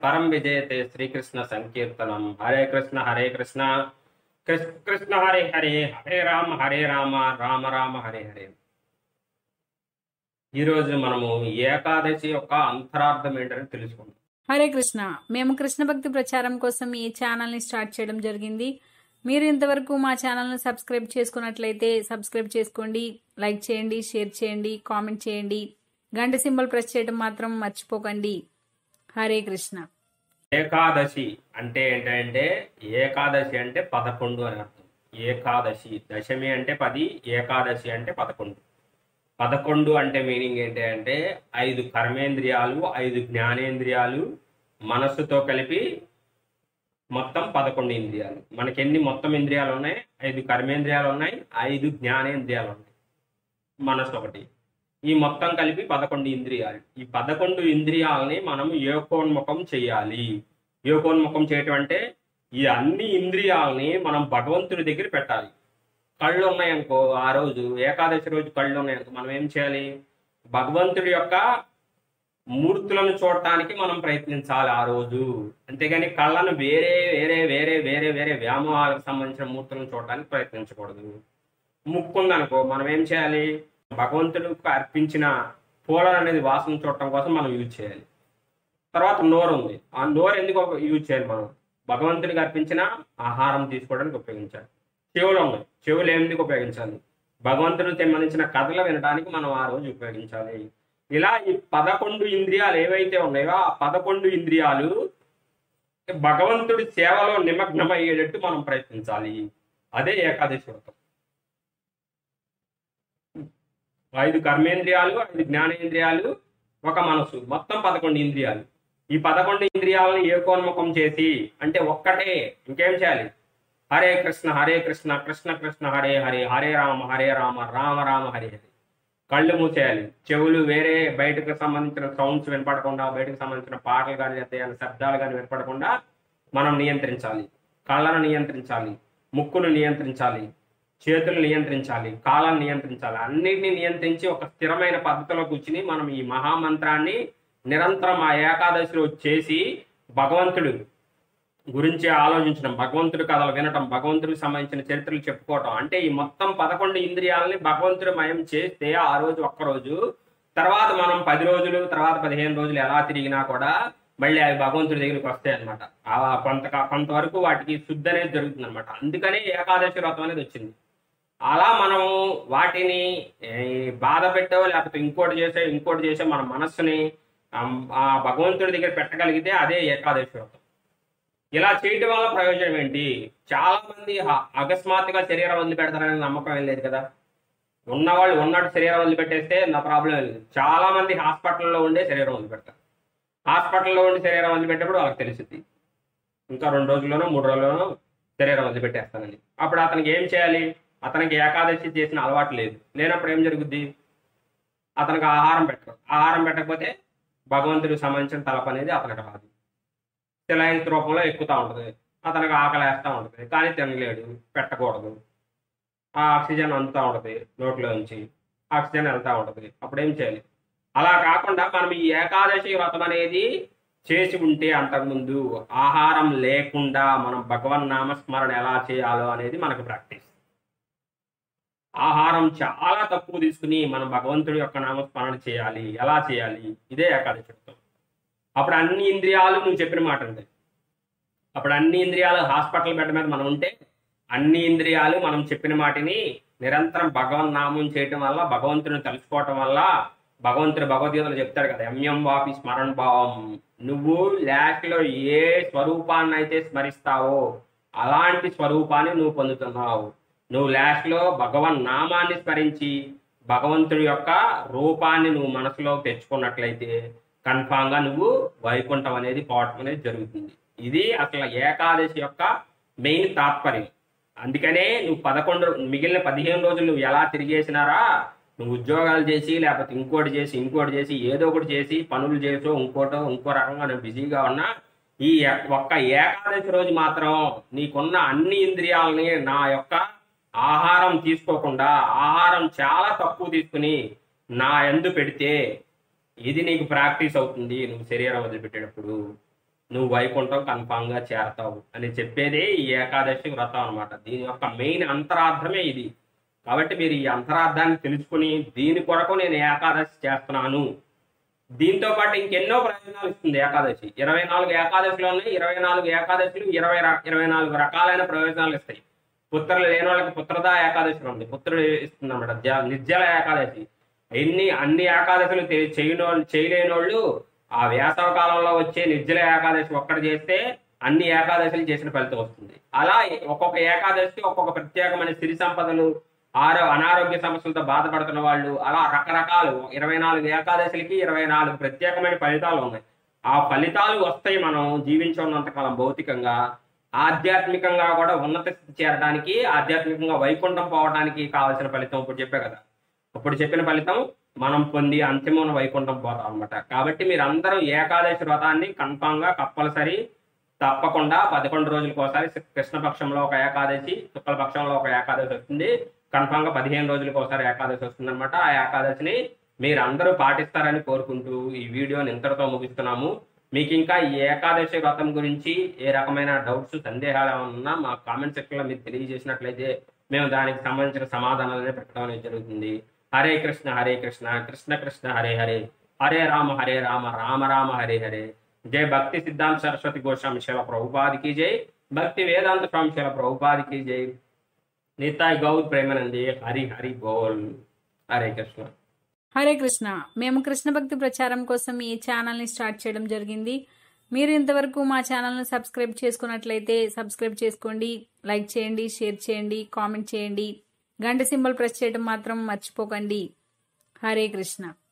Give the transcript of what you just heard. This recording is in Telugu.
పరం విజయతే శ్రీకృష్ణ సంకీర్తనం హరే కృష్ణ హరే కృష్ణ కృష్ణ కృష్ణ హరే హరే హరే రామ హరే రామ రామ రామ హరే హరే ఈరోజు మనము ఏకాదశి యొక్క అంతరార్థం ఏంటని తెలుసుకుందాం హరే కృష్ణ మేము కృష్ణ భక్తి ప్రచారం కోసం ఈ ఛానల్ని స్టార్ట్ చేయడం జరిగింది మీరు ఇంతవరకు మా ఛానల్ను సబ్స్క్రైబ్ చేసుకున్నట్లయితే సబ్స్క్రైబ్ చేసుకోండి లైక్ చేయండి షేర్ చేయండి కామెంట్ చేయండి గంట సింబల్ ప్రెస్ చేయడం మాత్రం మర్చిపోకండి హరే కృష్ణ ఏకాదశి అంటే ఏంటంటే ఏకాదశి అంటే పదకొండు అని అర్థం ఏకాదశి దశమి అంటే పది ఏకాదశి అంటే పదకొండు పదకొండు అంటే మీనింగ్ ఏంటి అంటే ఐదు కర్మేంద్రియాలు ఐదు జ్ఞానేంద్రియాలు మనస్సుతో కలిపి మొత్తం పదకొండు ఇంద్రియాలు మనకి ఎన్ని మొత్తం ఇంద్రియాలు ఉన్నాయి ఐదు కర్మేంద్రియాలు ఉన్నాయి ఐదు జ్ఞానేంద్రియాలు ఉన్నాయి మనసు ఒకటి ఈ మొత్తం కలిపి పదకొండు ఇంద్రియాలు ఈ పదకొండు ఇంద్రియాలని మనం ఏకోన్ముఖం చేయాలి ఏకోన్ముఖం చేయటం అంటే ఈ అన్ని ఇంద్రియాలని మనం భగవంతుడి దగ్గర పెట్టాలి కళ్ళు ఉన్నాయనుకో ఆ రోజు ఏకాదశి రోజు కళ్ళు ఉన్నాయనుకో మనం ఏం చేయాలి భగవంతుడి యొక్క మూర్తులను చూడటానికి మనం ప్రయత్నించాలి ఆ రోజు అంతేగాని కళ్ళను వేరే వేరే వేరే వేరే వేరే వ్యామోహాలకు సంబంధించిన మూర్తులను చూడటానికి ప్రయత్నించకూడదు ముక్కు ఉందనుకో మనం ఏం చేయాలి భగవంతుడికి అర్పించిన పూలను అనేది వాసన చూడటం కోసం మనం యూజ్ చేయాలి తర్వాత నోరు ఉంది ఆ నోరు ఎందుకు యూజ్ చేయాలి మనం భగవంతుడికి అర్పించిన ఆహారం తీసుకోవడానికి ఉపయోగించాలి చెవులు ఉన్నాయి చెవులు ఎందుకు ఉపయోగించాలి భగవంతుడికి సంబంధించిన కథలు వినడానికి మనం ఆ రోజు ఉపయోగించాలి ఇలా ఈ పదకొండు ఇంద్రియాలు ఏవైతే ఉన్నాయో ఆ పదకొండు ఇంద్రియాలు భగవంతుడి సేవలో నిమగ్నమయ్యేటట్టు మనం ప్రయత్నించాలి అదే ఏకాదశి వ్రతం ఐదు కర్మేంద్రియాలు ఐదు జ్ఞానేంద్రియాలు ఒక మనసు మొత్తం పదకొండు ఇంద్రియాలు ఈ పదకొండు ఇంద్రియాలను ఏకోన్ముఖం చేసి అంటే ఒక్కటే ఇంకేం చేయాలి హరే కృష్ణ హరే కృష్ణ కృష్ణ కృష్ణ హరే హరే హరే రామ హరే రామ రామ రామ హరే హరే కళ్ళు మూసేయాలి చెవులు వేరే బయటకు సంబంధించిన సౌండ్స్ వినపడకుండా బయటకు సంబంధించిన పాటలు కానీ లేదా ఏమైనా శబ్దాలు కానీ వినపడకుండా మనం నియంత్రించాలి కళ్ళను నియంత్రించాలి ముక్కును నియంత్రించాలి చేతులు నియంత్రించాలి కాళ్ళను నియంత్రించాలి అన్నిటిని నియంత్రించి ఒక స్థిరమైన పద్ధతిలో కూర్చుని మనం ఈ మహామంత్రాన్ని నిరంతరం ఆ ఏకాదశిలో చేసి భగవంతుడు గురించి ఆలోచించడం భగవంతుడి కథలు వినటం భగవంతుడికి సంబంధించిన చరిత్రలు చెప్పుకోవటం అంటే ఈ మొత్తం పదకొండు ఇంద్రియాలని భగవంతుడి మయం చేస్తే ఆ రోజు ఒక్క రోజు తర్వాత మనం పది రోజులు తర్వాత పదిహేను రోజులు ఎలా తిరిగినా కూడా మళ్ళీ అవి భగవంతుడి దగ్గరికి వస్తాయి అనమాట కొంత కొంతవరకు వాటికి శుద్ధి అనేది జరుగుతుంది అనమాట అందుకనే ఏకాదశి వ్రతం అనేది వచ్చింది అలా మనం వాటిని ఏ, బాధ పెట్టో లేకపోతే ఇంకోటి చేసే ఇంకోటి చేసే మన మనస్సుని ఆ- ఆ భగవంతుడి దగ్గర పెట్టగలిగితే అదే ఏకాదశి వ్రతం ఇలా చేయటం వల్ల ప్రయోజనం ఏంటి చాలా మంది హ- అకస్మాత్తుగా శరీరం వదిలిపెడతారనే నమ్మకం ఏం లేదు కదా ఉన్నవాళ్ళు ఉన్నట్టు శరీరం వదిలిపెట్టేస్తే నా ప్రాబ్లం ఏం లేదు చాలా మంది హాస్పిటల్లో ఉండే శరీరం వదిలిపెడతారు హాస్పిటల్లో ఉండి శరీరం వదిలిపెట్టేప్పుడు వాళ్ళకి తెలిసింది ఇంకా రెండు రోజుల్లోనో మూడు రోజుల్లోనో శరీరం వదిలిపెట్టేస్తానని అప్పుడు అతనికి ఏం చేయాలి అతనికి ఏకాదశి చేసిన అలవాటు లేదు లేనప్పుడు ఏం జరుగుద్ది అతనికి ఆహారం పెట్టరు ఆహారం పెట్టకపోతే భగవంతుడికి సంబంధించిన తలపు అనేది అతనికి రాదు సిలైన్స్ రూపంలో ఎక్కుతూ ఉంటుంది అతనికి ఆకలి వేస్తూ ఉంటుంది కానీ తినలేడు పెట్టకూడదు ఆ ఆక్సిజన్ అందుతూ ఉంటుంది నోట్లోంచి ఆక్సిజన్ వెళ్తూ ఉంటుంది అప్పుడు ఏం చేయాలి అలా కాకుండా మనం ఈ ఏకాదశి వ్రతం అనేది చేసి ఉంటే అంతకుముందు ఆహారం లేకుండా మనం భగవన్ నామస్మరణ ఎలా చేయాలో అనేది మనకు ప్రాక్టీస్ ఆహారం చాలా తక్కువ తీసుకుని మనం భగవంతుడి యొక్క నామస్మరణ చేయాలి ఎలా చేయాలి ఇదే ఏకాదశి వ్రతం అప్పుడు అన్ని ఇంద్రియాలు నువ్వు చెప్పిన మాట ఉంటాయి అప్పుడు అన్ని ఇంద్రియాలు హాస్పిటల్ బెడ్ మీద మనం ఉంటే అన్ని ఇంద్రియాలు మనం చెప్పిన మాటిని నిరంతరం భగవన్ నామం చేయటం వల్ల భగవంతుని తలుచుకోవటం వల్ల భగవంతుడు భగవద్గీతలో చెప్తాడు కదా ఎంఎం వాపి స్మరణ భావం నువ్వు లాస్ట్ లో ఏ స్వరూపాన్ని అయితే స్మరిస్తావో అలాంటి స్వరూపాన్ని నువ్వు పొందుతున్నావు నువ్వు లాస్ట్ లో భగవన్ నామాన్ని స్మరించి భగవంతుడి యొక్క రూపాన్ని నువ్వు మనసులో తెచ్చుకున్నట్లయితే కన్ఫామ్ గా నువ్వు వైకుంఠం అనేది పోవటం అనేది జరుగుతుంది ఇది అసలు ఏకాదశి యొక్క మెయిన్ తాత్పర్యం అందుకనే నువ్వు పదకొండు మిగిలిన పదిహేను రోజులు నువ్వు ఎలా తిరిగేసినారా నువ్వు ఉద్యోగాలు చేసి లేకపోతే ఇంకోటి చేసి ఇంకోటి చేసి ఏదో ఒకటి చేసి పనులు చేసో ఇంకోటో ఇంకో రకంగా నువ్వు బిజీగా ఉన్నా ఈ ఎ- ఒక్క ఏకాదశి రోజు మాత్రం నీకున్న అన్ని ఇంద్రియాలని నా యొక్క ఆహారం తీసుకోకుండా ఆహారం చాలా తక్కువ తీసుకుని నా ఎందు పెడితే ఇది నీకు ప్రాక్టీస్ అవుతుంది నువ్వు శరీరం వదిలిపెట్టేటప్పుడు నువ్వు వైకుంఠం కన్ఫామ్ గా చేరతావు అని చెప్పేదే ఈ ఏకాదశి వ్రతం అన్నమాట దీని యొక్క మెయిన్ అంతరార్థమే ఇది కాబట్టి మీరు ఈ అంతరార్థాన్ని తెలుసుకుని దీని కొరకు నేను ఏకాదశి చేస్తున్నాను దీంతో పాటు ఇంకెన్నో ప్రయోజనాలు ఇస్తుంది ఏకాదశి ఇరవై నాలుగు ఏకాదశిలో ఉన్నాయి ఇరవై నాలుగు ఏకాదశులు ఇరవై ర- ఇరవై నాలుగు రకాలైన ప్రయోజనాలు ఇస్తాయి పుత్రులు లేని వాళ్ళకి పుత్రదా ఏకాదశి ఉంది పుత్రుడు ఇస్తుంది అనమాట నిర్జల ఏకాదశి ఎన్ని అన్ని ఏకాదశులు తె- చేయనో చేయలేని వాళ్ళు ఆ వేసవ కాలంలో వచ్చే నిర్జల ఏకాదశి ఒక్కటి చేస్తే అన్ని ఏకాదశులు చేసిన ఫలితం వస్తుంది అలా ఒక్కొక్క ఏకాదశి ఒక్కొక్క ప్రత్యేకమైన సిరి సంపదలు ఆరో అనారోగ్య సమస్యలతో బాధపడుతున్న వాళ్ళు అలా రకరకాలు ఇరవై నాలుగు ఏకాదశులకి ఇరవై నాలుగు ప్రత్యేకమైన ఫలితాలు ఉన్నాయి ఆ ఫలితాలు వస్తాయి మనం జీవించి ఉన్నంతకాలం భౌతికంగా ఆధ్యాత్మికంగా కూడా ఉన్నత స్థితి చేరడానికి ఆధ్యాత్మికంగా వైకుంఠం పోవడానికి కావాల్సిన ఫలితం ఇప్పుడు చెప్పే కదా ఇప్పుడు చెప్పిన ఫలితం మనం పొంది అంతిమమైన వైకుంఠం పోతాం అనమాట కాబట్టి మీరు అందరూ ఏకాదశి వ్రతాన్ని కన్ఫామ్ గా కంపల్సరీ తప్పకుండా పదకొండు రోజులకు ఒకసారి కృష్ణపక్షంలో ఒక ఏకాదశి శుక్లపక్షంలో ఒక ఏకాదశి వస్తుంది కన్ఫామ్ గా పదిహేను రోజులకు ఒకసారి ఏకాదశి వస్తుంది అనమాట ఆ ఏకాదశిని మీరు అందరూ పాటిస్తారని కోరుకుంటూ ఈ వీడియోని ఇంతటితో ముగిస్తున్నాము మీకు ఇంకా ఈ ఏకాదశి వ్రతం గురించి ఏ రకమైన డౌట్స్ సందేహాలు ఏమైనా ఉన్నా మా కామెంట్ సెక్షన్ లో మీరు తెలియజేసినట్లయితే మేము దానికి సంబంధించిన సమాధానాలనే పెట్టడం అనేది జరుగుతుంది హరే కృష్ణ హరే కృష్ణ కృష్ణ కృష్ణ హరే హరే హరే రామ హరే రామ రామ రామ హరే హరే జై భక్తి సిద్ధాంత సరస్వతి గోస్వామి శిల ప్రభుపాదికి జై భక్తి వేదాంత స్వామి శిల ప్రభుపాదికి జై నితాయ్ గౌర్ ప్రేమనంది హరి హరి బోల్ హరే కృష్ణ హరే కృష్ణ మేము కృష్ణ భక్తి ప్రచారం కోసం ఈ ఛానల్ని స్టార్ట్ చేయడం జరిగింది మీరు ఇంతవరకు మా ఛానల్ను సబ్స్క్రైబ్ చేసుకున్నట్లయితే సబ్స్క్రైబ్ చేసుకోండి లైక్ చేయండి షేర్ చేయండి కామెంట్ చేయండి గంట సింబల్ ప్రెస్ చేయడం మాత్రం మర్చిపోకండి హరే కృష్ణ